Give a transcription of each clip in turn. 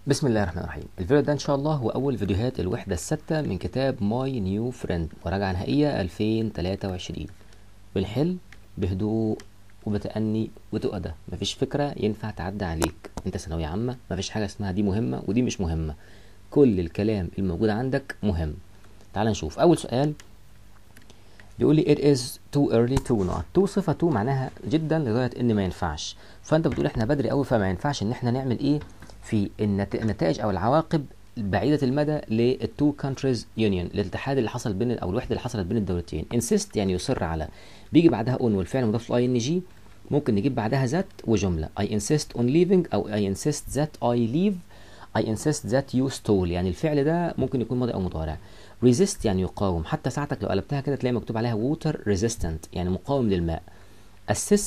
بسم الله الرحمن الرحيم الفيديو ده ان شاء الله هو اول فيديوهات الوحدة الستة من كتاب ماي نيو فريند مراجعة نهائية 2023 بنحل بهدوء وبتأني وتؤدى مفيش فكرة ينفع تعدي عليك انت ثانوية عامة مفيش حاجة اسمها دي مهمة ودي مش مهمة كل الكلام الموجود عندك مهم تعال نشوف اول سؤال بيقول لي it is too early to not to صفة to معناها جدا لغاية ان ما ينفعش فانت بتقول احنا بدري قوي فما ينفعش ان احنا نعمل ايه في النت- النتائج او العواقب بعيدة المدى للتو كونتريز يونيون الاتحاد اللي حصل بين او الوحدة اللي حصلت بين الدولتين insist يعني يصر على بيجي بعدها on والفعل مضاف له ان جي ممكن نجيب بعدها ذات وجملة I insist on leaving او I insist that I leave I insist that you stole يعني الفعل ده ممكن يكون ماضي او مضارع resist يعني يقاوم حتى ساعتك لو قلبتها كده تلاقي مكتوب عليها water resistant يعني مقاوم للماء assess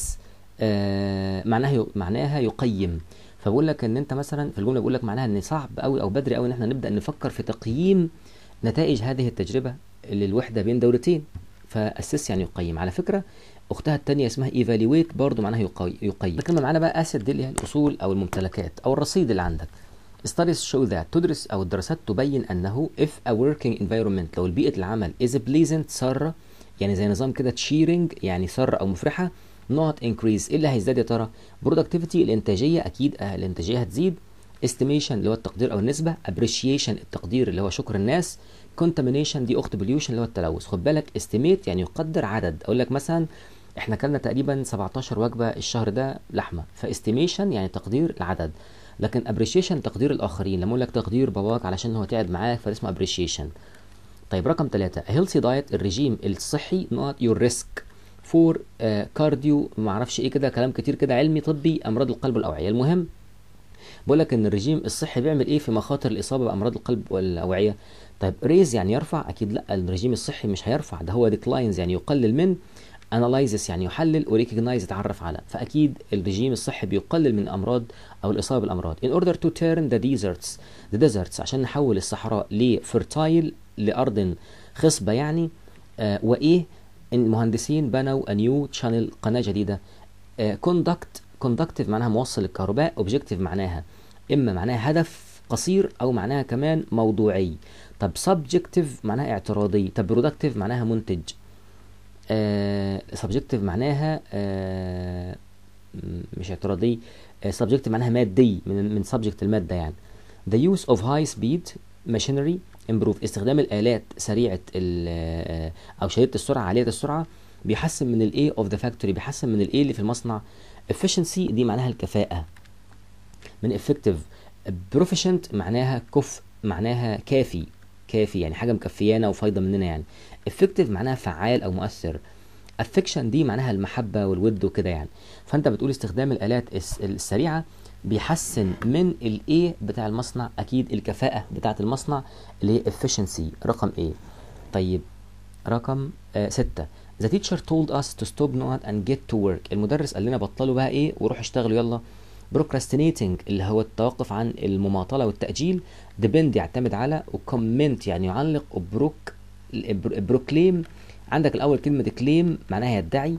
آه معناها ي- معناها يقيم فبقول لك ان انت مثلا في الجمله بقول لك معناها ان صعب قوي او بدري قوي ان احنا نبدا نفكر في تقييم نتائج هذه التجربه للوحده بين دولتين فاسس يعني يقيم على فكره اختها الثانيه اسمها ايفالويت برضو معناها يقي- يقيم الكلمه معانا بقى اسيد دي اللي هي الاصول او الممتلكات او الرصيد اللي عندك studies show that تدرس او الدراسات تبين انه if a working environment لو البيئه العمل is pleasant ساره يعني زي نظام كده تشيرنج يعني ساره او مفرحه not increase ايه اللي هيزداد يا ترى productivity الانتاجيه اكيد آه الانتاجيه هتزيد estimation اللي هو التقدير او النسبه appreciation التقدير اللي هو شكر الناس contamination دي اخت pollution اللي هو التلوث خد بالك estimate يعني يقدر عدد اقول لك مثلا احنا اكلنا تقريبا 17 وجبه الشهر ده لحمه فاستيميشن يعني تقدير العدد لكن appreciation تقدير الاخرين لما اقول لك تقدير باباك علشان هو تعب معاك فاسمه appreciation طيب رقم ثلاثة healthy diet الرجيم الصحي not your risk for كارديو ما اعرفش ايه كده كلام كتير كده علمي طبي امراض القلب والاوعيه المهم بقول لك ان الرجيم الصحي بيعمل ايه في مخاطر الاصابه بامراض القلب والاوعيه طيب ريز يعني يرفع اكيد لا الرجيم الصحي مش هيرفع ده هو ديكلاينز يعني يقلل من انالايزس يعني يحلل وريكوجنايز يتعرف على فاكيد الرجيم الصحي بيقلل من امراض او الاصابه بالامراض in order to turn the deserts the deserts عشان نحول الصحراء لفرتايل لارض خصبه يعني آه وايه المهندسين بنوا نيو شانل قناه جديده كوندكت كوندكتيف معناها موصل الكهرباء اوبجكتيف معناها اما معناها هدف قصير او معناها كمان موضوعي طب سبجكتيف معناها اعتراضي طب برودكتيف معناها منتج سبجكتيف معناها آه م- مش اعتراضي سبجكتيف معناها مادي من من سبجكت الماده يعني the use of high speed machinery improve استخدام الآلات سريعة ال- آه، أو شديدة السرعة عالية السرعة بيحسن من الايه of the factory بيحسن من الايه اللي في المصنع efficiency دي معناها الكفاءة من effective proficient معناها كفء معناها كافي كافي يعني حاجة مكفيانا وفايدة مننا يعني effective معناها فعال أو مؤثر affection دي معناها المحبة والود وكده يعني فأنت بتقول استخدام الآلات الس- السريعة بيحسن من الايه بتاع المصنع اكيد الكفاءة بتاعة المصنع اللي هي efficiency رقم ايه طيب رقم آه ستة The teacher told us to stop not and get to work المدرس قال لنا بطلوا بقى ايه وروحوا اشتغلوا يلا procrastinating اللي هو التوقف عن المماطلة والتأجيل depend يعتمد على وcomment يعني يعلق وبروك بروكليم عندك الأول كلمة claim معناها يدعي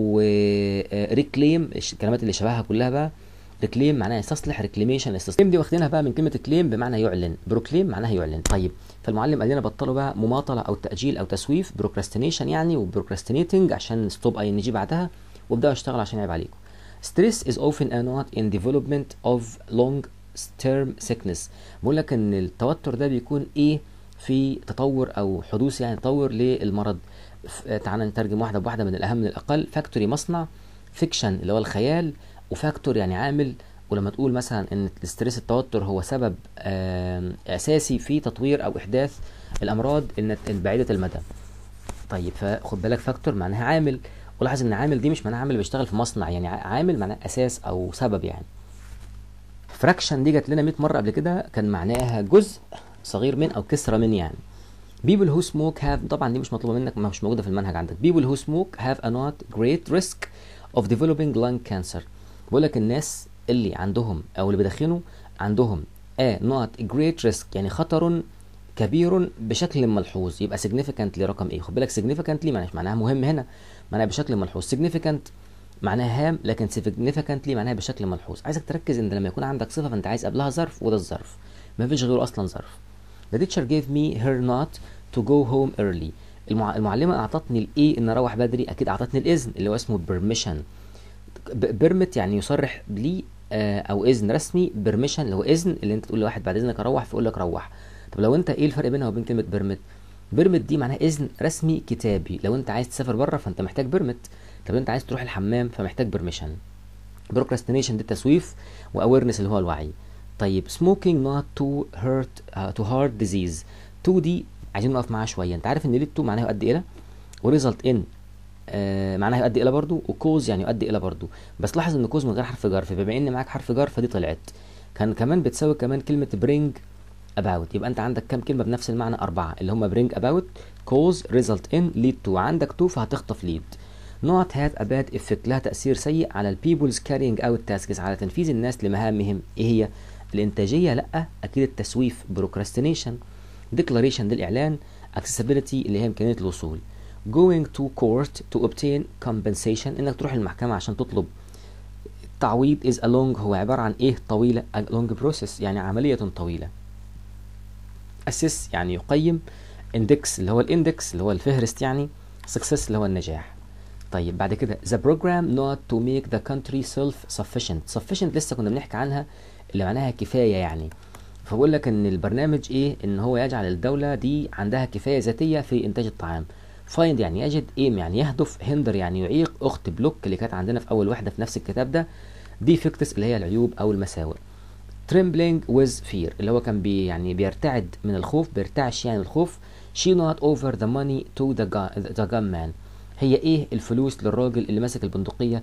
وريكليم الكلمات اللي شبهها كلها بقى ريكليم معناها يستصلح ريكليميشن استصلاح دي واخدينها بقى من كلمه كليم بمعنى يعلن بروكليم معناها يعلن طيب فالمعلم قال لنا بطلوا بقى مماطله او تاجيل او تسويف بروكراستينيشن يعني وبروكراستينيتنج عشان ستوب اي ان جي بعدها وابداوا اشتغلوا عشان يعيب عليكم stress is often a not in development of long term sickness بقول لك ان التوتر ده بيكون ايه في تطور او حدوث يعني تطور للمرض ف- تعال نترجم واحده بواحده من الاهم من الاقل فاكتوري مصنع فيكشن اللي هو الخيال وفاكتور يعني عامل ولما تقول مثلا ان الاستريس التوتر هو سبب آم، اساسي في تطوير او احداث الامراض النت- البعيده المدى طيب فخد بالك فاكتور معناها عامل ولاحظ ان عامل دي مش معناها عامل بيشتغل في مصنع يعني ع- عامل معناها اساس او سبب يعني فراكشن دي جت لنا 100 مره قبل كده كان معناها جزء صغير من او كسره من يعني people who smoke have طبعا دي مش مطلوبه منك ما مش موجوده في المنهج عندك people who smoke have a not great risk of developing lung cancer بقول لك الناس اللي عندهم او اللي بيدخنوا عندهم a not great risk يعني خطر كبير بشكل ملحوظ يبقى significantly رقم ايه خد بالك significantly معناها معناها مهم هنا معناها بشكل ملحوظ significant معناها هام لكن significantly معناها بشكل ملحوظ عايزك تركز ان لما يكون عندك صفه فانت عايز قبلها ظرف وده الظرف ما فيش غيره اصلا ظرف The teacher gave me her not to go home early المع... المعلمه اعطتني الايه ان اروح بدري اكيد اعطتني الاذن اللي هو اسمه permission بيرمت يعني يصرح لي آه، او اذن رسمي بيرميشن اللي هو اذن اللي انت تقول لواحد بعد اذنك اروح فيقول لك روح طب لو انت ايه الفرق بينها وبين كلمه بيرمت بيرمت دي معناها اذن رسمي كتابي لو انت عايز تسافر بره فانت محتاج بيرمت طب انت عايز تروح الحمام فمحتاج بيرميشن بروكراستينيشن دي التسويف واويرنس اللي هو الوعي طيب smoking not to hurt uh, to heart disease تو دي عايزين نقف معاها شويه انت عارف ان ليد تو معناها يؤدي الى وريزلت ان آه معناها يؤدي الى برضو وكوز يعني يؤدي الى برضو بس لاحظ ان كوز من غير حرف جر فبما ان معاك حرف جر فدي طلعت كان كمان بتساوي كمان كلمه bring about يبقى انت عندك كام كلمه بنفس المعنى اربعه اللي هم bring about cause result in lead to عندك to فهتخطف lead not had a bad effect لها تأثير سيء على ال people's carrying out tasks على تنفيذ الناس لمهامهم ايه هي الانتاجيه لا اكيد التسويف procrastination declaration ده الاعلان accessibility اللي هي امكانيه الوصول going to court to obtain compensation انك تروح المحكمه عشان تطلب تعويض is a long هو عباره عن ايه طويله a long process يعني عمليه طويله assess يعني يقيم index اللي هو الاندكس اللي هو الفهرست يعني success اللي هو النجاح طيب بعد كده the program not to make the country self sufficient sufficient لسه كنا بنحكي عنها اللي معناها كفايه يعني فبقول لك ان البرنامج ايه ان هو يجعل الدوله دي عندها كفايه ذاتيه في انتاج الطعام فايند يعني يجد ايم يعني يهدف هندر يعني يعيق اخت بلوك اللي كانت عندنا في اول واحده في نفس الكتاب ده ديفكتس اللي هي العيوب او المساوئ trembling with fear اللي هو كان بي يعني بيرتعد من الخوف بيرتعش يعني الخوف she not over the money to the, gun, the gunman هي ايه الفلوس للراجل اللي ماسك البندقية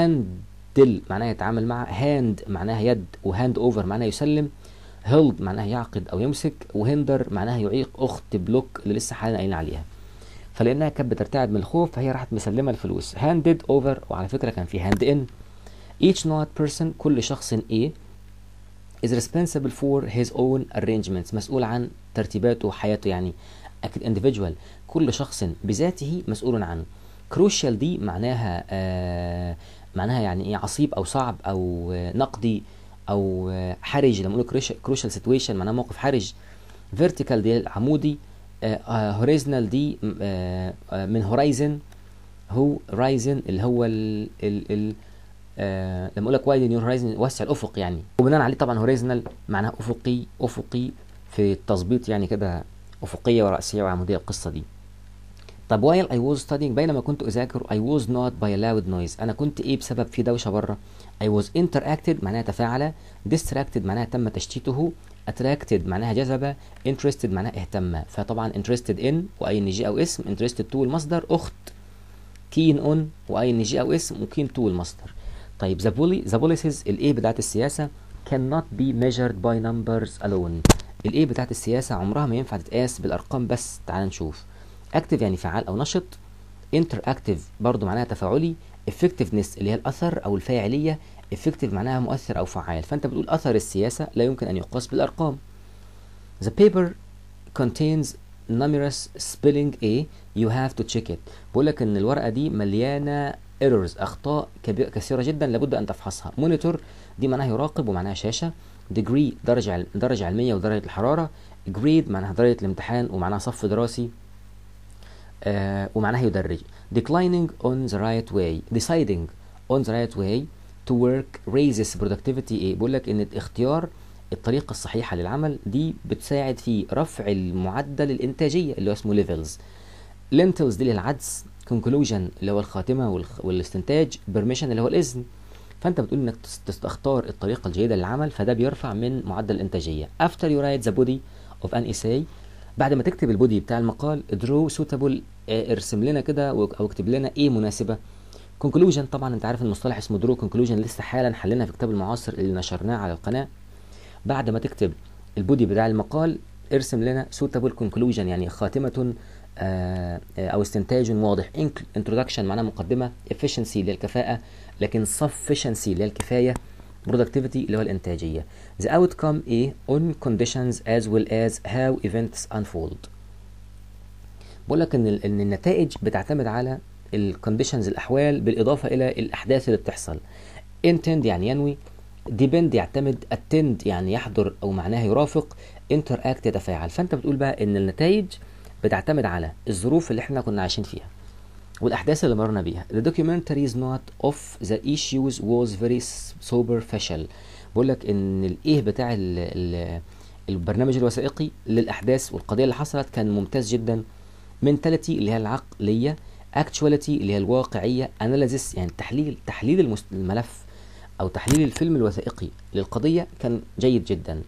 هاندل معناها يتعامل مع هاند معناها يد وهاند اوفر معناها يسلم هيلد معناها يعقد او يمسك وهندر معناها يعيق اخت بلوك اللي لسه حالنا قايلين عليها فلانها كانت بترتعد من الخوف فهي راحت مسلمه الفلوس هاندد اوفر وعلى فكره كان في هاند ان each not person كل شخص ايه is responsible for his own arrangements مسؤول عن ترتيباته وحياته يعني أكيد individual كل شخص بذاته مسؤول عنه crucial دي معناها آه معناها يعني ايه عصيب او صعب او آه نقدي او آه حرج لما نقول crucial situation معناها موقف حرج vertical دي عمودي هوريزونال دي آه آه من هورايزن هو رايزن اللي هو ال ال ال آه لما اقول لك وايد نيور هورايزن وسع الافق يعني وبناء عليه طبعا هوريزونال معناها افقي افقي في التظبيط يعني كده افقيه وراسيه وعموديه القصه دي طب while I was studying بينما كنت أذاكر I was not by a loud noise أنا كنت إيه بسبب في دوشة بره I was interacted معناها تفاعل distracted معناها تم تشتيته attracted معناها جذب interested معناها اهتم فطبعا interested in و ing أو اسم interested to المصدر أخت keen on و ing أو اسم و keen to المصدر طيب the, poli the policies الإيه بتاعت السياسة cannot be measured by numbers alone الإيه بتاعت السياسة عمرها ما ينفع تتقاس بالأرقام بس تعال نشوف اكتف يعني فعال او نشط انتر اكتف برضه معناها تفاعلي effectiveness اللي هي الاثر او الفاعليه effective معناها مؤثر او فعال فانت بتقول اثر السياسه لا يمكن ان يقاس بالارقام the paper contains numerous spelling a you have to check it بقول لك ان الورقه دي مليانه errors اخطاء كثيره جدا لابد ان تفحصها monitor دي معناها يراقب ومعناها شاشه degree درجه درجه علميه ودرجه الحراره grade معناها درجه الامتحان ومعناها صف دراسي آه ومعناها يدرج declining on the right way deciding on the right way to work raises productivity ايه بيقول لك ان اختيار الطريقة الصحيحة للعمل دي بتساعد في رفع المعدل الإنتاجية اللي هو اسمه levels lentils دي للعدس conclusion اللي هو الخاتمة والخ... والاستنتاج permission اللي هو الإذن فأنت بتقول إنك تختار الطريقة الجيدة للعمل فده بيرفع من معدل الإنتاجية after you write the body of an essay بعد ما تكتب البودي بتاع المقال درو سوتابل ارسم لنا كده او اكتب لنا ايه مناسبه كونكلوجن طبعا انت عارف المصطلح اسمه درو كونكلوجن لسه حالا حلنا في كتاب المعاصر اللي نشرناه على القناه بعد ما تكتب البودي بتاع المقال ارسم لنا سوتابل كونكلوجن يعني خاتمه آه او استنتاج واضح انترودكشن معناها مقدمه efficiency اللي هي الكفاءه لكن sufficiency اللي هي الكفايه productivity اللي هو الإنتاجية the outcome A on conditions as well as how events unfold بقول لك إن إن النتائج بتعتمد على الكونديشنز الاحوال بالاضافه الى الاحداث اللي بتحصل intend يعني ينوي depend يعتمد attend يعني يحضر او معناها يرافق interact يتفاعل فانت بتقول بقى ان النتائج بتعتمد على الظروف اللي احنا كنا عايشين فيها والاحداث اللي مرنا بيها the documentary is not of the issues was very superficial بقول لك ان الايه بتاع ال ال البرنامج الوثائقي للاحداث والقضيه اللي حصلت كان ممتاز جدا mentality اللي هي العقليه actuality اللي هي الواقعيه analysis يعني تحليل تحليل المس- الملف او تحليل الفيلم الوثائقي للقضيه كان جيد جدا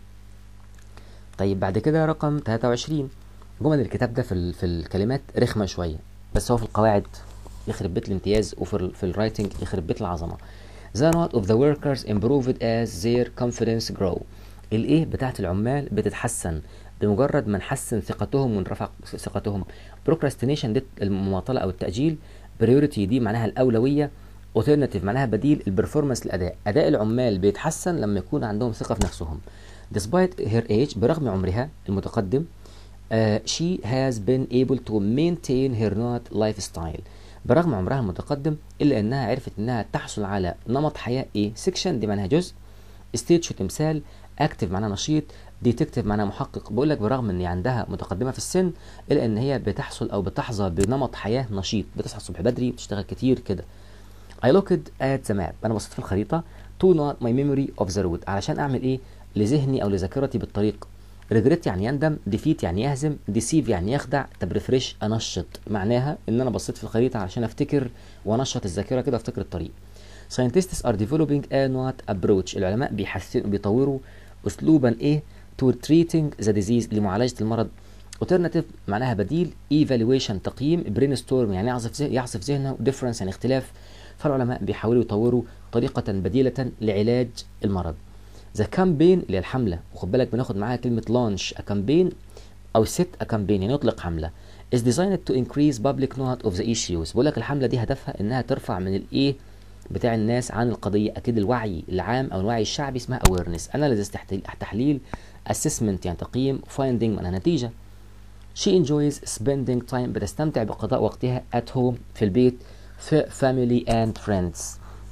طيب بعد كده رقم 23 جمل الكتاب ده في ال- في الكلمات رخمه شويه بس هو في القواعد يخرب بيت الامتياز وفي ال في الرايتنج يخرب بيت العظمه The note of the workers improved as their confidence grow الايه بتاعت العمال بتتحسن بمجرد ما نحسن ثقتهم ونرفع ثقتهم procrastination دي المماطله او التاجيل priority دي معناها الاولويه alternative معناها بديل البرفورمانس الاداء اداء العمال بيتحسن لما يكون عندهم ثقه في نفسهم despite her age برغم عمرها المتقدم uh, she has been able to maintain her not lifestyle برغم عمرها المتقدم الا انها عرفت انها تحصل على نمط حياه ايه سيكشن دي معناها جزء ستيتش تمثال اكتف معناها نشيط ديتكتيف معناها محقق بقول لك برغم ان هي عندها متقدمه في السن الا ان هي بتحصل او بتحظى بنمط حياه نشيط بتصحى الصبح بدري بتشتغل كتير كده I looked at the map انا بصيت في الخريطه to not my memory of the road علشان اعمل ايه لذهني او لذاكرتي بالطريق ريجريت يعني يندم ديفيت يعني يهزم ديسيف يعني يخدع طب ريفريش انشط معناها ان انا بصيت في الخريطه علشان افتكر وانشط الذاكره كده افتكر الطريق scientists are developing a not approach العلماء بيحسنوا بيطوروا اسلوبا ايه to treating the disease لمعالجه المرض alternative معناها بديل evaluation تقييم brainstorm يعني يعصف يعصف ذهنه difference يعني اختلاف فالعلماء بيحاولوا يطوروا طريقة بديلة لعلاج المرض ذا كامبين اللي هي الحملة وخد بالك بناخد معاها كلمة لانش كامبين أو set a campaign يعني يطلق حملة is designed to increase public knowledge of the issues بقول لك الحملة دي هدفها إنها ترفع من الإيه بتاع الناس عن القضية أكيد الوعي العام أو الوعي الشعبي اسمها awareness analysis تحليل assessment يعني تقييم finding معناها نتيجة she enjoys spending time بتستمتع بقضاء وقتها at home في البيت في family and friends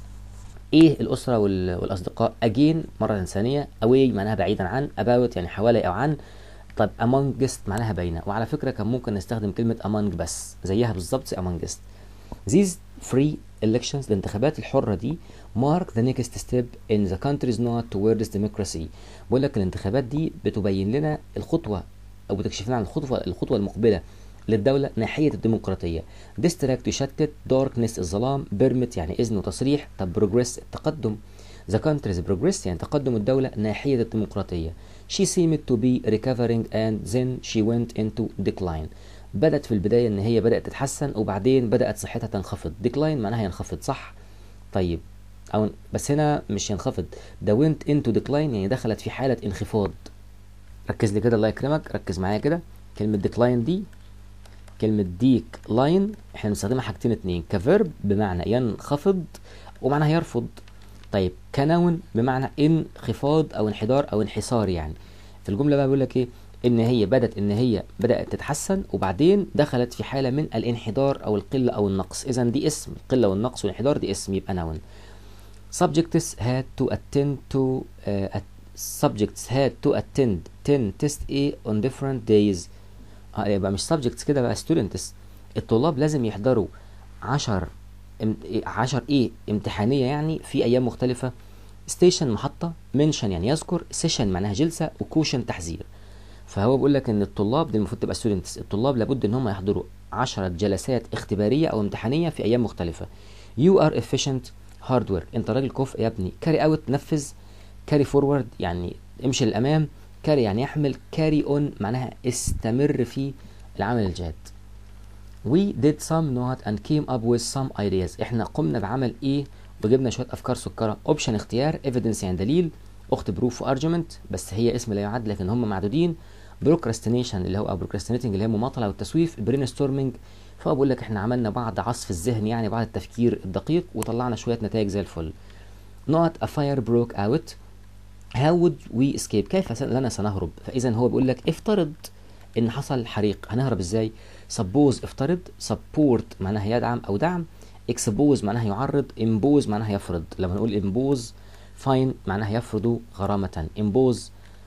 ايه الاسره وال- والاصدقاء again مره ثانيه away معناها بعيدا عن about يعني حوالي او عن طب amongst معناها بين وعلى فكره كان ممكن نستخدم كلمه among بس زيها بالظبط زي amongst these free elections الانتخابات الحره دي mark the next step in the country's not towards democracy بقول لك الانتخابات دي بتبين لنا الخطوه او بتكشف لنا عن الخطوه الخطوه المقبله للدولة ناحية الديمقراطية ديستراكت يشتت داركنس الظلام بيرمت يعني إذن وتصريح طب بروجريس التقدم The country's progress يعني تقدم الدولة ناحية الديمقراطية She seemed to be recovering and then she went into decline بدأت في البداية إن هي بدأت تتحسن وبعدين بدأت صحتها تنخفض decline معناها ينخفض صح طيب أو بس هنا مش ينخفض ده went into decline يعني دخلت في حالة انخفاض ركز لي كده الله يكرمك ركز معايا كده كلمة decline دي كلمة ديك لاين احنا بنستخدمها حاجتين اتنين كفيرب بمعنى ينخفض ومعنى يرفض طيب كنون بمعنى انخفاض او انحدار او انحسار يعني في الجملة بقى بيقول لك ايه ان هي بدت ان هي بدأت تتحسن وبعدين دخلت في حالة من الانحدار او القلة او النقص اذا دي اسم القلة والنقص والانحدار دي اسم يبقى نون subjects had to attend to uh, at- subjects had to attend 10 test A on different days اه يبقى مش subjects كده بقى students الطلاب لازم يحضروا 10 ام... 10 ايه امتحانيه يعني في ايام مختلفه ستيشن محطه منشن يعني يذكر سيشن معناها جلسه وكوشن تحذير فهو بيقول لك ان الطلاب دي المفروض تبقى ستودنتس الطلاب لابد ان هم يحضروا 10 جلسات اختباريه او امتحانيه في ايام مختلفه يو ار efficient هاردوير انت راجل كفء يا ابني كاري اوت نفذ كاري فورورد يعني امشي للامام كاري يعني يحمل كاري اون معناها استمر في العمل الجاد We did some note and came up with some ideas احنا قمنا بعمل ايه وجبنا شويه افكار سكره اوبشن اختيار evidence يعني دليل اخت بروف وارجيومنت بس هي اسم لا يعد لكن هم معدودين بروكراستينيشن اللي هو او بروكراستينيتنج اللي هي مماطله او التسويف برين ستورمنج فهو بيقول لك احنا عملنا بعض عصف الذهن يعني بعض التفكير الدقيق وطلعنا شويه نتائج زي الفل not a fire broke out how would we escape كيف لنا سنهرب فاذا هو بيقول لك افترض ان حصل حريق هنهرب ازاي suppose افترض support معناها يدعم او دعم expose معناها يعرض impose معناها يفرض لما نقول impose fine معناها يفرض غرامة impose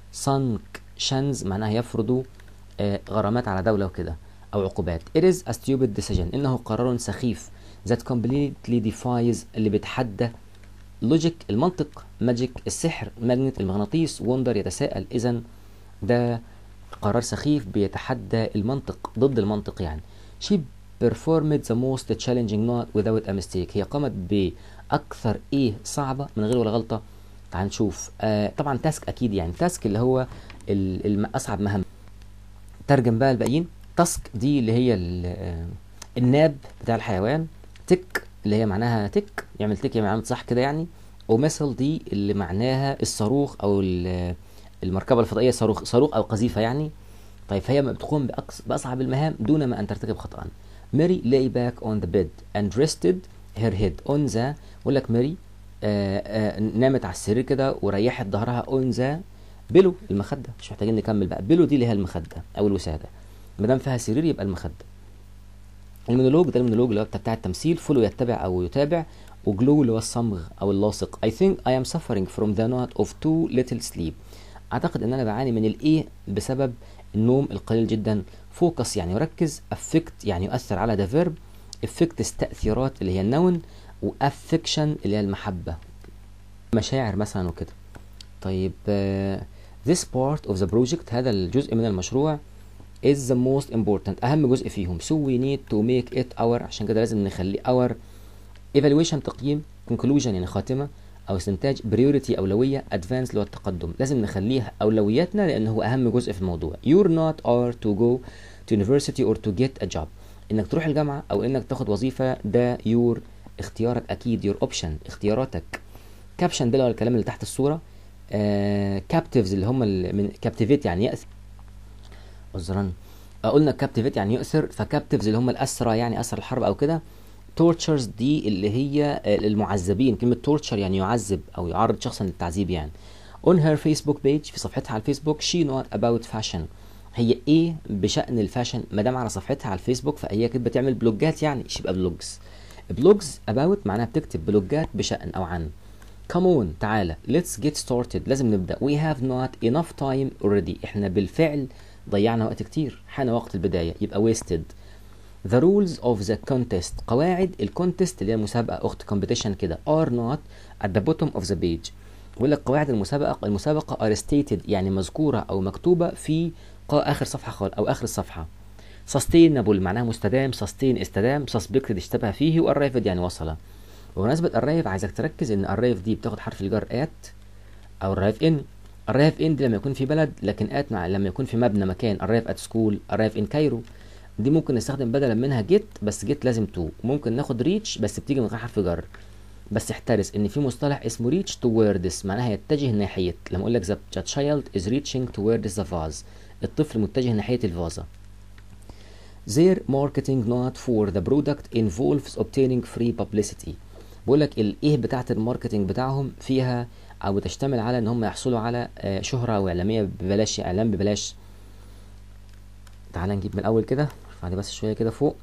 sanctions معناها يفرض آه، غرامات على دولة وكده أو عقوبات it is a stupid decision إنه قرار سخيف that completely defies اللي بيتحدى logic المنطق magic السحر magnet المغناطيس wonder يتساءل إذا ده قرار سخيف بيتحدى المنطق ضد المنطق يعني she performed the most challenging not without a mistake هي قامت بأكثر إيه صعبة من غير ولا غلطة تعال نشوف آه طبعا تاسك أكيد يعني تاسك اللي هو ال- الم- أصعب مهام ترجم بقى الباقيين تاسك دي اللي هي ال- آه، الناب بتاع الحيوان تك اللي هي معناها تك يعمل تك يعمل علامة صح كده يعني ومثل دي اللي معناها الصاروخ او ال- المركبة الفضائية صاروخ صاروخ او قذيفة يعني طيب فهي بتقوم بأقص- بأصعب المهام دون ما أن ترتكب خطأ ماري lay back on the bed and rested her head on the بقول لك ماري آه آه نامت على السرير كده وريحت ظهرها on the بيلو المخدة مش محتاجين نكمل بقى بيلو دي اللي هي المخدة أو الوسادة ما دام فيها سرير يبقى المخدة المونولوج ده المونولوج اللي هو بتاع بتاع التمثيل فولو يتبع او يتابع وجلو اللي هو الصمغ او اللاصق I think I am suffering from the not of too little sleep اعتقد ان انا بعاني من الايه بسبب النوم القليل جدا فوكس يعني يركز affect يعني يؤثر على ده فيرب affect تأثيرات اللي هي النون وافكشن اللي هي المحبة مشاعر مثلا وكده طيب آه، this part of the project هذا الجزء من المشروع is the most important أهم جزء فيهم so we need to make it our عشان كده لازم نخليه our evaluation تقييم conclusion يعني خاتمة أو استنتاج priority أولوية advance اللي هو التقدم لازم نخليه أولوياتنا لأن هو أهم جزء في الموضوع you're not are to go to university or to get a job إنك تروح الجامعة أو إنك تاخد وظيفة ده your اختيارك أكيد your option اختياراتك caption ده اللي هو الكلام اللي تحت الصورة آه captives اللي هم ال- من captivate يعني يأس عذرا آه، قلنا كابتيفيت يعني يؤثر فكابتيفز اللي هم الأسرى يعني أسرى الحرب أو كده تورتشرز دي اللي هي آه، المعذبين كلمة تورتشر يعني يعذب أو يعرض شخصا للتعذيب يعني on her Facebook page في صفحتها على الفيسبوك she not about fashion هي ايه بشأن الفاشن ما دام على صفحتها على الفيسبوك فهي كده بتعمل بلوجات يعني ايش يبقى بلوجز بلوجز about معناها بتكتب بلوجات بشأن أو عن come on تعالى let's get started لازم نبدأ we have not enough time already احنا بالفعل ضيعنا وقت كتير حان وقت البداية يبقى wasted the rules of the contest قواعد الكونتست اللي هي المسابقة أخت competition كده are not at the bottom of the page بيقول لك قواعد المسابقة المسابقة are stated يعني مذكورة أو مكتوبة في قا- آخر صفحة خالص أو آخر الصفحة sustainable معناها مستدام sustain استدام suspected اشتبه فيه و arrived يعني وصل بمناسبة arrive عايزك تركز إن arrive دي بتاخد حرف الجر at أو arrive in arrive in دي لما يكون في بلد لكن at مع لما يكون في مبنى مكان arrive at school arrive in كايرو دي ممكن نستخدم بدلا منها get بس get لازم to ممكن ناخد reach بس بتيجي من غير حرف جر بس احترس ان في مصطلح اسمه reach towards معناها يتجه ناحية لما اقول لك the the child is reaching towards the vase الطفل متجه ناحية الفازة Their marketing not for the product involves obtaining free publicity بقول لك الايه بتاعت الماركتينج بتاعهم فيها او بتشتمل على ان هم يحصلوا على آه، شهرة واعلامية ببلاش اعلان ببلاش تعال نجيب من الاول كده ارفع دي بس شوية كده فوق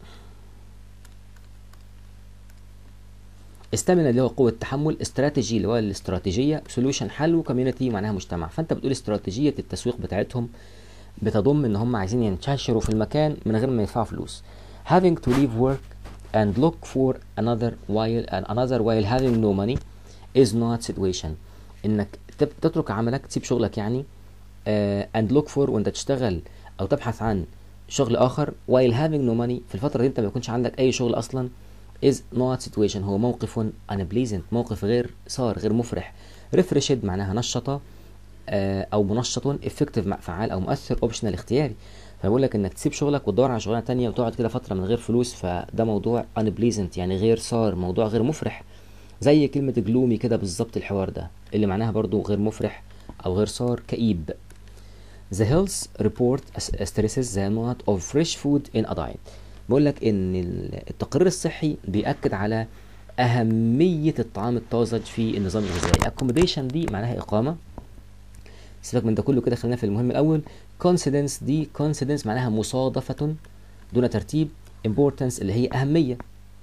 استامينا اللي هو قوة تحمل استراتيجي اللي هو الاستراتيجية سولوشن حل وكوميونتي معناها مجتمع فانت بتقول استراتيجية التسويق بتاعتهم بتضم ان هم عايزين ينتشروا في المكان من غير ما يدفعوا فلوس having to leave work and look for another while and another while having no money is not situation انك تب- تترك عملك تسيب شغلك يعني آه and look for وانت تشتغل او تبحث عن شغل اخر while having no money في الفترة دي انت ما يكونش عندك اي شغل اصلا is not situation هو موقف unpleasant موقف غير صار غير مفرح refreshed معناها نشط آه، او منشط افكتيف فعال او مؤثر اوبشنال اختياري فبقول لك انك تسيب شغلك وتدور على شغلانه تانية وتقعد كده فتره من غير فلوس فده موضوع unpleasant يعني غير صار موضوع غير مفرح زي كلمه جلومي كده بالظبط الحوار ده اللي معناها برضو غير مفرح او غير صار كئيب The health report stresses the amount of fresh food in a diet بقول لك ان ال- التقرير الصحي بيأكد على أهمية الطعام الطازج في النظام الغذائي accommodation دي معناها إقامة سيبك من ده كله كده خلينا في المهم الأول coincidence دي coincidence معناها مصادفة دون ترتيب importance اللي هي أهمية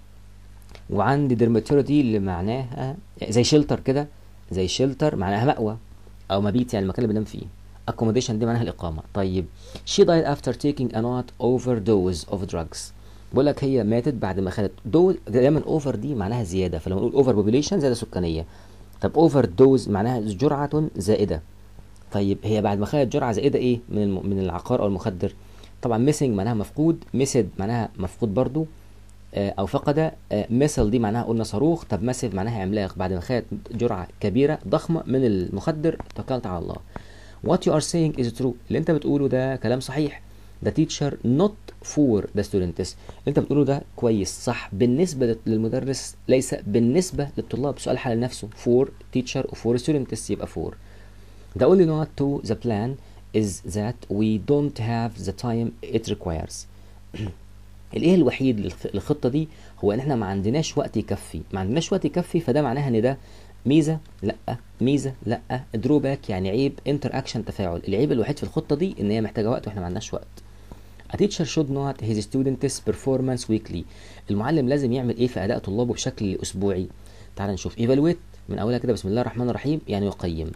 وعندي درماتوريتي اللي معناها زي شيلتر كده زي شيلتر معناها مأوى أو مبيت يعني المكان اللي بنام فيه accommodation دي معناها الإقامة طيب she died after taking a not overdose of drugs بقول لك هي ماتت بعد ما خدت دو دايما اوفر دي معناها زياده فلما نقول اوفر بوبيليشن زياده سكانيه طب اوفر دوز معناها جرعه زائده طيب هي بعد ما خدت جرعه زائده ايه من الم... من العقار او المخدر طبعا ميسنج معناها مفقود ميسد معناها مفقود برضو آه، او فقد ميسل دي معناها قلنا صاروخ طب ماسيف معناها عملاق بعد ما خدت جرعه كبيره ضخمه من المخدر توكلت على الله what you are saying is true اللي انت بتقوله ده كلام صحيح the teacher not for the students اللي انت بتقوله ده كويس صح بالنسبة للمدرس ليس بالنسبة للطلاب سؤال حل نفسه for teacher و for students يبقى for the only not to the plan is that we don't have the time it requires الايه الوحيد للخ- للخطه دي هو ان احنا ما عندناش وقت يكفي ما عندناش وقت يكفي فده معناها ان ده ميزه لا ميزه لا دروباك يعني عيب انتر اكشن تفاعل العيب الوحيد في الخطه دي ان هي محتاجه وقت واحنا ما عندناش وقت A teacher should not his students performance weekly المعلم لازم يعمل ايه في اداء طلابه بشكل اسبوعي تعال نشوف evaluate من اولها كده بسم الله الرحمن الرحيم يعني يقيم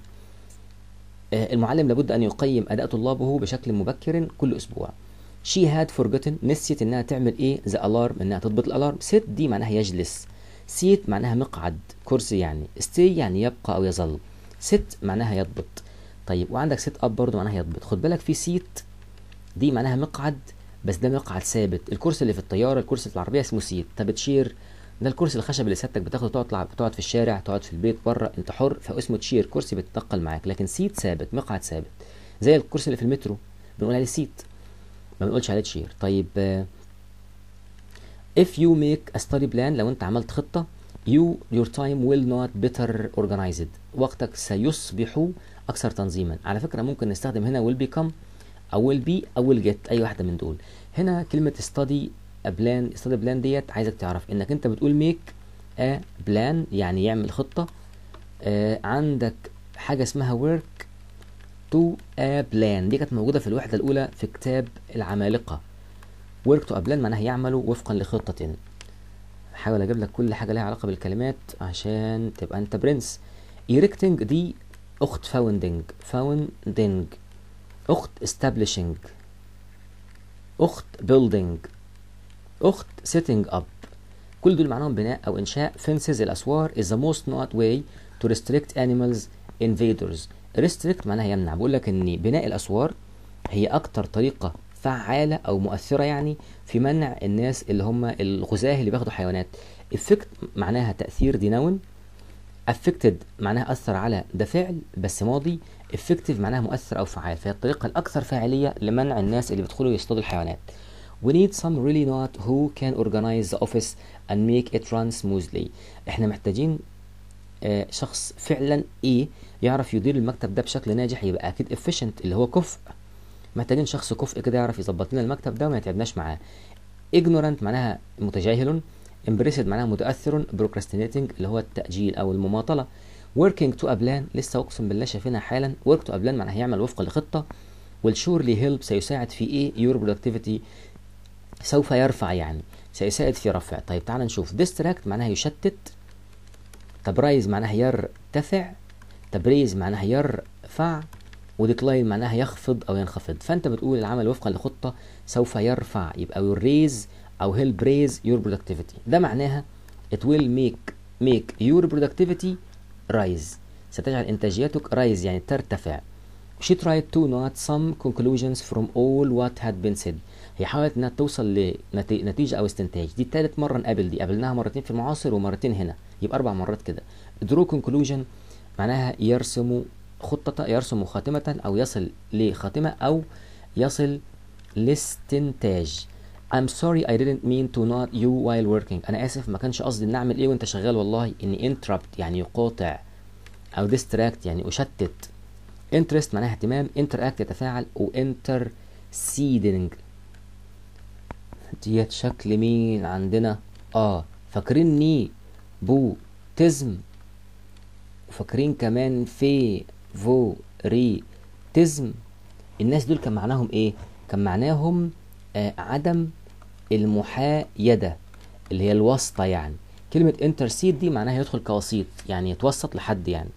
آه، المعلم لابد ان يقيم اداء طلابه بشكل مبكر كل اسبوع she had forgotten نسيت انها تعمل ايه the alarm انها تضبط الالارم sit دي معناها يجلس seat معناها مقعد كرسي يعني stay يعني يبقى او يظل sit معناها يضبط طيب وعندك sit up برضه معناها يضبط خد بالك في seat دي معناها مقعد بس ده مقعد ثابت الكرسي اللي في الطياره الكرسي في العربيه اسمه سيت طب تشير ده الكرسي الخشب اللي سيادتك بتاخده تقعد تلعب تقعد في الشارع تقعد في البيت بره انت حر فاسمه تشير كرسي بيتنقل معاك لكن سيت ثابت مقعد ثابت زي الكرسي اللي في المترو بنقول عليه سيت ما بنقولش عليه تشير طيب آه، if you make a study plan لو انت عملت خطة you your time will not better organized وقتك سيصبح أكثر تنظيما على فكرة ممكن نستخدم هنا will become أو will be أو will get أي واحدة من دول هنا كلمة study a plan study plan ديت عايزك تعرف إنك أنت بتقول make a plan يعني يعمل خطة آه عندك حاجة اسمها work to a plan دي كانت موجودة في الوحدة الأولى في كتاب العمالقة work to a plan معناها يعمل وفقا لخطة حاول اجيب لك كل حاجه ليها علاقه بالكلمات عشان تبقى انت برنس erecting دي اخت founding founding اخت establishing اخت building اخت setting up كل دول معناهم بناء او انشاء fences الاسوار is the most not way to restrict animals invaders restrict معناها يمنع بقول لك ان بناء الاسوار هي اكتر طريقه فعاله او مؤثره يعني في منع الناس اللي هم الغزاة اللي بياخدوا حيوانات effect معناها تاثير دي نون affected معناها اثر على ده فعل بس ماضي effective معناها مؤثر او فعال فهي الطريقه الاكثر فاعليه لمنع الناس اللي بيدخلوا يصطادوا الحيوانات We need some really not who can organize the office and make it run smoothly. احنا محتاجين آه، شخص فعلا ايه يعرف يدير المكتب ده بشكل ناجح يبقى اكيد efficient اللي هو كفء محتاجين شخص كفء كده يعرف يظبط لنا المكتب ده وما يتعبناش معاه ignorant معناها متجاهل impressed معناها متاثر procrastinating اللي هو التاجيل او المماطله working to a plan لسه اقسم بالله شايفينها حالا work to a plan معناها يعمل وفقا لخطه will surely help سيساعد في ايه your productivity سوف يرفع يعني سيساعد في رفع طيب تعال نشوف distract معناها يشتت تبرايز معناها يرتفع تبريز معناها يرفع وديكلاين معناها يخفض او ينخفض فانت بتقول العمل وفقا لخطه سوف يرفع يبقى will raise او help raise your productivity ده معناها it will make make your productivity rise ستجعل انتاجيتك rise يعني ترتفع she tried to note some conclusions from all what had been said هي حاولت انها توصل لنتيجه او استنتاج دي تالت مره نقابل دي قابلناها مرتين في المعاصر ومرتين هنا يبقى اربع مرات كده draw conclusion معناها يرسم خطة يرسم خاتمة أو يصل لخاتمة أو يصل لاستنتاج I'm sorry I didn't mean to not you while working أنا آسف ما كانش قصدي إن أعمل إيه وأنت شغال والله إني interrupt يعني يقاطع أو distract يعني أشتت interest معناها اهتمام interact يتفاعل و interceding ديت شكل مين عندنا اه فاكريني بوتزم وفاكرين كمان في فوريتزم الناس دول كان معناهم ايه كان معناهم آه عدم المحايدة اللي هي الواسطة يعني كلمة انترسيد دي معناها يدخل كوسيط يعني يتوسط لحد يعني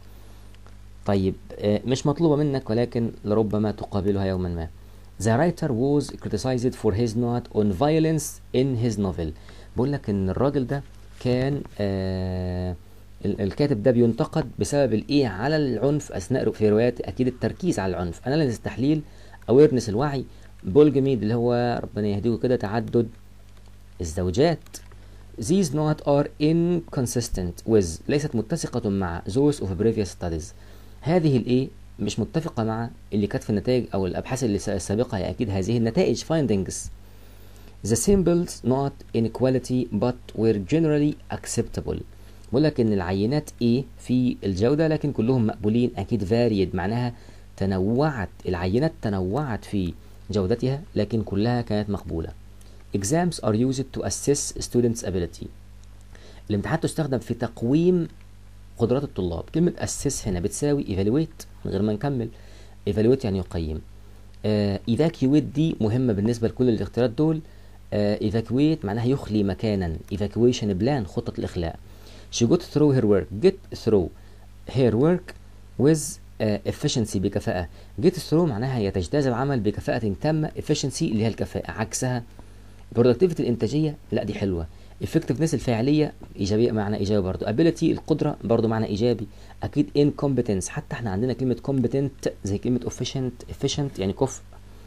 طيب آه، مش مطلوبة منك ولكن لربما تقابلها يوما ما The writer was criticized for his note on violence in his novel بقول لك ان الراجل ده كان آه ال- الكاتب ده بينتقد بسبب الايه على العنف اثناء في روايات اكيد التركيز على العنف اناليز التحليل اويرنس الوعي بولجميد اللي هو ربنا يهديه كده تعدد الزوجات These not are inconsistent with ليست متسقة مع those of previous studies هذه الايه مش متفقة مع اللي كانت في النتائج او الابحاث اللي السابقة هي اكيد هذه النتائج findings The symbols not inequality but were generally acceptable بقول لك ان العينات ايه في الجودة لكن كلهم مقبولين اكيد varied معناها تنوعت العينات تنوعت في جودتها لكن كلها كانت مقبولة Exams are used to assess students' ability الامتحانات تستخدم في تقويم قدرات الطلاب كلمة assess هنا بتساوي evaluate من غير ما نكمل evaluate يعني يقيم آه evacuate دي مهمة بالنسبة لكل الاختيارات دول آه evacuate معناها يخلي مكانا evacuation plan خطة الإخلاء she got through her work get through her work with uh, efficiency بكفاءة get through معناها هي تجتاز العمل بكفاءة تامة efficiency اللي هي الكفاءة عكسها productivity الإنتاجية لا دي حلوة effectiveness الفاعلية إيجابية معنى إيجابي برضو ability القدرة برضو معنى إيجابي أكيد incompetence حتى احنا عندنا كلمة competent زي كلمة efficient efficient يعني كفء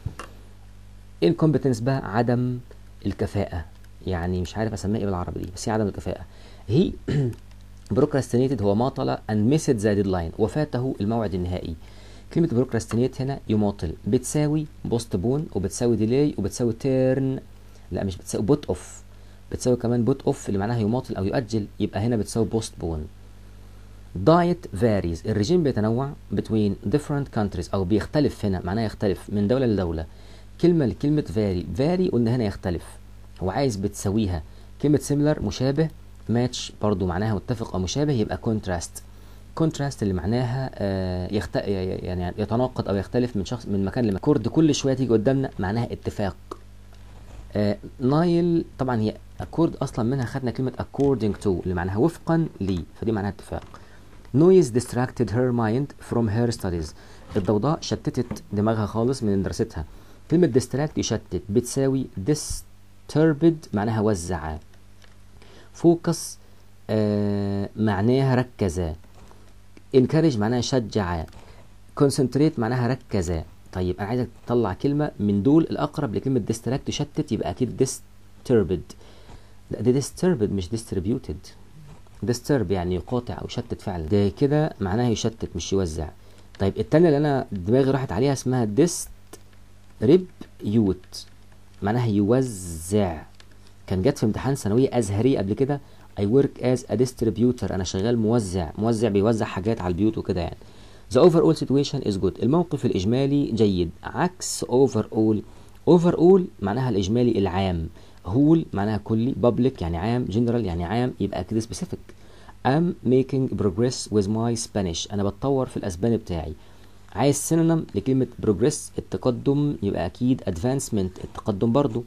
incompetence بقى عدم الكفاءة يعني مش عارف أسميها إيه بالعربي دي بس هي عدم الكفاءة هي procrastinated هو ماطل and missed the deadline وفاته الموعد النهائي كلمة procrastinate هنا يماطل بتساوي postpone وبتساوي delay وبتساوي turn لا مش بتساوي put off بتساوي كمان put off اللي معناها يماطل أو يؤجل يبقى هنا بتساوي postpone diet varies الرجيم بيتنوع between different countries أو بيختلف هنا معناها يختلف من دولة لدولة كلمة لكلمة vary vary قلنا هنا يختلف هو عايز بتساويها كلمة similar مشابه ماتش برضو معناها متفق او مشابه يبقى كونتراست كونتراست اللي معناها آه يخت... يعني يتناقض او يختلف من شخص من مكان لمكان كورد كل شويه تيجي قدامنا معناها اتفاق آه نايل طبعا هي اكورد اصلا منها خدنا كلمه according to اللي معناها وفقا لي فدي معناها اتفاق noise distracted her mind from her studies الضوضاء شتتت دماغها خالص من دراستها كلمه distract يشتت بتساوي disturbed معناها وزع فوكس آه معناها ركز encourage معناها شجع concentrate معناها ركز طيب انا عايزك تطلع كلمه من دول الاقرب لكلمه distract تشتت يبقى اكيد disturbed لا ده disturbed مش distributed disturb يعني يقاطع او يشتت فعلا ده كده معناها يشتت مش يوزع طيب التانية اللي انا دماغي راحت عليها اسمها distribute معناها يوزع كان جت في امتحان ثانويه ازهريه قبل كده I work as a distributor انا شغال موزع موزع بيوزع حاجات على البيوت وكده يعني The overall situation is good الموقف الإجمالي جيد عكس overall overall معناها الإجمالي العام whole معناها كلي public يعني عام general يعني عام يبقى كده specific I'm making progress with my Spanish أنا بتطور في الأسباني بتاعي عايز سينونيم لكلمة progress التقدم يبقى أكيد advancement التقدم برضو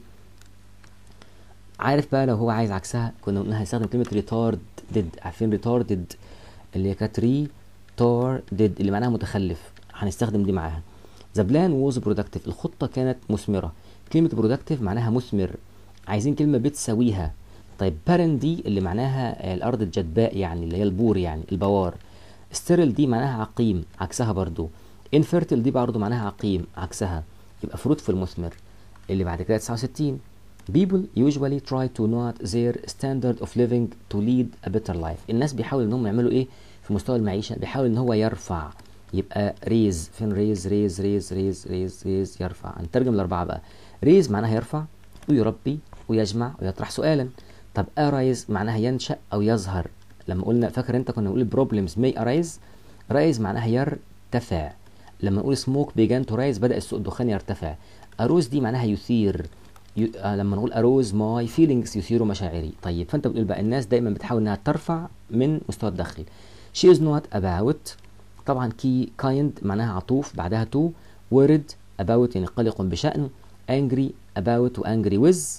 عارف بقى لو هو عايز عكسها كنا قلنا هيستخدم كلمة retarded عارفين retarded اللي هي كانت retarded اللي معناها متخلف هنستخدم دي معاها The plan was productive الخطة كانت مثمرة كلمة productive معناها مثمر عايزين كلمة بتساويها طيب barren دي اللي معناها الأرض الجدباء يعني اللي هي البور يعني البوار sterile دي معناها عقيم عكسها برضو infertile دي برضو معناها عقيم عكسها يبقى fruitful مثمر اللي بعد كده 69 People usually try to not their standard of living to lead a better life. الناس بيحاولوا ان هم يعملوا ايه في مستوى المعيشة؟ بيحاول ان هو يرفع يبقى ريز فين ريز ريز ريز ريز ريز ريز يرفع هنترجم الأربعة بقى ريز معناها يرفع ويربي ويجمع ويطرح سؤالا طب arise معناها ينشأ أو يظهر لما قلنا فاكر انت كنا بنقول problems may arise rise معناها يرتفع لما نقول smoke began to rise بدأ الدخان يرتفع أروز دي معناها يثير ي... آه لما نقول اروز ماي فيلينجز يثيروا مشاعري طيب فانت بتقول بقى الناس دايما بتحاول انها ترفع من مستوى الدخل she is not about طبعا كي كايند معناها عطوف بعدها to worried about يعني قلق بشأن angry about و angry with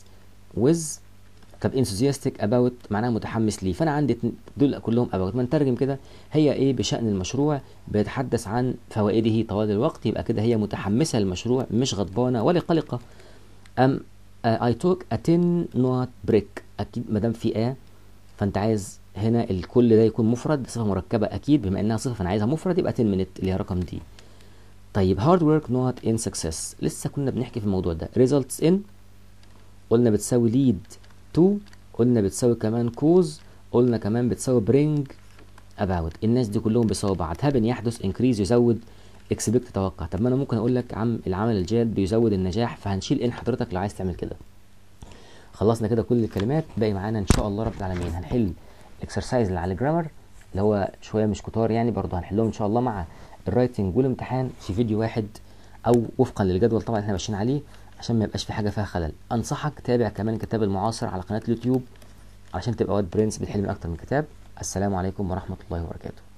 with طب enthusiastic about معناها متحمس ليه فانا عندي اتن- دول كلهم about ما نترجم كده هي ايه بشأن المشروع بيتحدث عن فوائده طوال الوقت يبقى كده هي متحمسة للمشروع مش غضبانة ولا قلقة ام اي توك a 10 نوت بريك اكيد ما دام في ا فانت عايز هنا الكل ده يكون مفرد بصفة مركبة اكيد بما انها صفة فانا عايزها مفرد يبقى 10 minute اللي هي رقم دي طيب hard work not in success لسه كنا بنحكي في الموضوع ده results in قلنا بتساوي lead to قلنا بتساوي كمان cause قلنا كمان بتساوي bring about الناس دي كلهم بيساووا بعض happen يحدث increase يزود expect توقع طب ما انا ممكن اقول لك عم العمل الجاد بيزود النجاح فهنشيل ان حضرتك لو عايز تعمل كده خلصنا كده كل الكلمات باقي معانا ان شاء الله رب العالمين هنحل الاكسرسايز اللي على الجرامر اللي هو شويه مش كتار يعني برضه هنحلهم ان شاء الله مع الرايتنج والامتحان في فيديو واحد او وفقا للجدول طبعا احنا ماشيين عليه عشان ما يبقاش في حاجه فيها خلل انصحك تابع كمان كتاب المعاصر على قناه اليوتيوب عشان تبقى واد برنس بتحل من اكتر من كتاب السلام عليكم ورحمه الله وبركاته